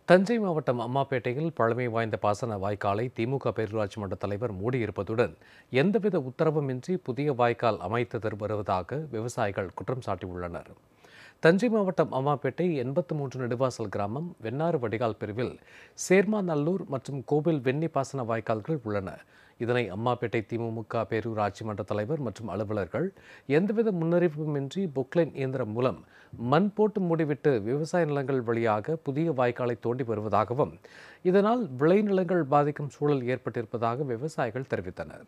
தஞ்சை மாவட்டம் அம்மாப்பேட்டையில் பழமை வாய்ந்த பாசன வாய்க்காலை திமுக பேரூராட்சி மன்ற தலைவர் மூடியிருப்பதுடன் எந்தவித உத்தரவுமின்றி புதிய வாய்க்கால் அமைத்து தரு வருவதாக விவசாயிகள் குற்றம் சாட்டியுள்ளனர் தஞ்சை மாவட்டம் அம்மாப்பேட்டை எண்பத்து மூன்று நெடுவாசல் கிராமம் வெண்ணாறு வடிகால் பிரிவில் சேர்மாநல்லூர் மற்றும் கோவில் வெண்ணி பாசன வாய்க்கால்கள் உள்ளன இதனை அம்மாப்பேட்டை திமுக பேரூராட்சி மன்ற தலைவர் மற்றும் அலுவலர்கள் எந்தவித முன்னறிவிப்புமின்றி பொக்லைன் இயந்திரம் மூலம் மண் போட்டு மூடிவிட்டு விவசாய நிலங்கள் வழியாக புதிய வாய்க்காலை தோண்டி வருவதாகவும் இதனால் விளைநிலங்கள் பாதிக்கும் சூழல் ஏற்பட்டிருப்பதாக விவசாயிகள் தெரிவித்தனர்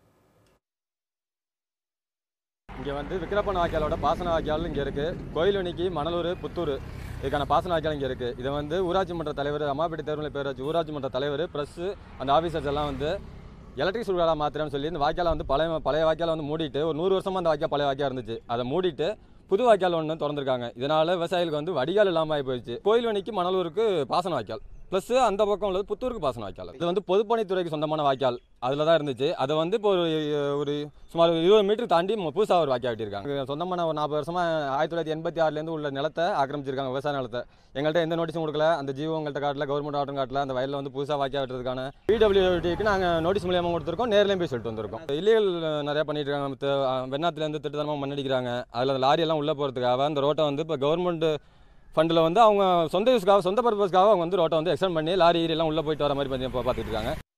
இங்கே வந்து விக்கிரப்பன் வாய்க்காலோட பாசன வாய்க்கால் இங்கே இருக்குது கோயிலுணிக்கு மணலூர் புத்தூர் இதுக்கான பாசன வாய்க்கால் இங்கே இருக்குது இதை வந்து ஊராட்சி மன்ற தலைவர் அம்மாப்பேட்டை தேர்தல் பேராட்சி ஊராட்சி மன்ற தலைவர் ப்ளஸ் அந்த ஆஃபீஸர்ஸ் எல்லாம் வந்து எலக்ட்ரிக் சுடுகாடாக மாத்திரம்னு சொல்லி இந்த வாய்க்காலை வந்து பழைய பழைய வாய்க்காலை வந்து மூடிட்டு ஒரு நூறு வருஷமாக அந்த வாய்க்கால் பழைய வாய்க்கால் இருந்துச்சு அதை மூடிட்டு புது வாய்க்கால் ஒன்று திறந்துருக்காங்க இதனால் விவசாயிகளுக்கு வந்து வடிகால் இல்லாமல் ஆகி போயிடுச்சு கோயில்வணிக்கு மணலூருக்கு பாசன வாய்க்கால் ப்ளஸ் அந்த பக்கம் உள்ளது புத்தூருக்கு பாசன வாய்க்கால் இது வந்து பொதுப்பணித்துறைக்கு சொந்தமான வாய்க்கால் அதில் தான் இருந்துச்சு அதை வந்து இப்போ ஒரு ஒரு சுமார் ஒரு இருபது மீட்டர் தாண்டி புதுசாக ஒரு வாய்க்கால் வெட்டியிருக்காங்க சொந்தமான ஒரு நாற்பது வருஷமாக ஆயிரத்தி தொள்ளாயிரத்தி எண்பத்தி ஆறுலேருந்து உள்ள நிலத்தை ஆக்கிரமிச்சிருக்காங்க விவசாய நிலத்தை எங்கள்கிட்ட எந்த நோட்டீஸும் கொடுக்கல அந்த ஜீவோ உங்கள்கிட்ட காட்டல கவர்மெண்ட் ஆட்டும் காட்டல அந்த வயலில் வந்து புதுசாக வாய்க்கால் வெட்டுறதுக்கான பிடபிள்யூடிக்கு நாங்கள் நோட்டீஸ் மூலியமாக கொடுத்துருக்கோம் நேர்லேயும் போய் சொல்லிட்டு வந்திருக்கோம் இல்லீகல் நிறையா பண்ணிட்டு இருக்காங்க மத்த, அஹ், வெண்ணாத்துலேருந்து திட்டத்தனமாக மண்ணடிக்கிறாங்க அதில் அந்த லாரி எல்லாம் உள்ளே போகிறதுக்காக அந்த ரோட்டை வந்து இப்போ கவர்மெண்ட் ஃபண்டில் வந்து அவங்க சொந்த யூஸ்க்காக சொந்த பர்பஸ்க்காக அவங்க வந்து ரோட்டை வந்து எக்ஸ்டெண்ட் பண்ணி லாரி எல்லாம் உள்ளே போயிட்டு வர மாதிரி பார்த்துட்டு இருக்காங்க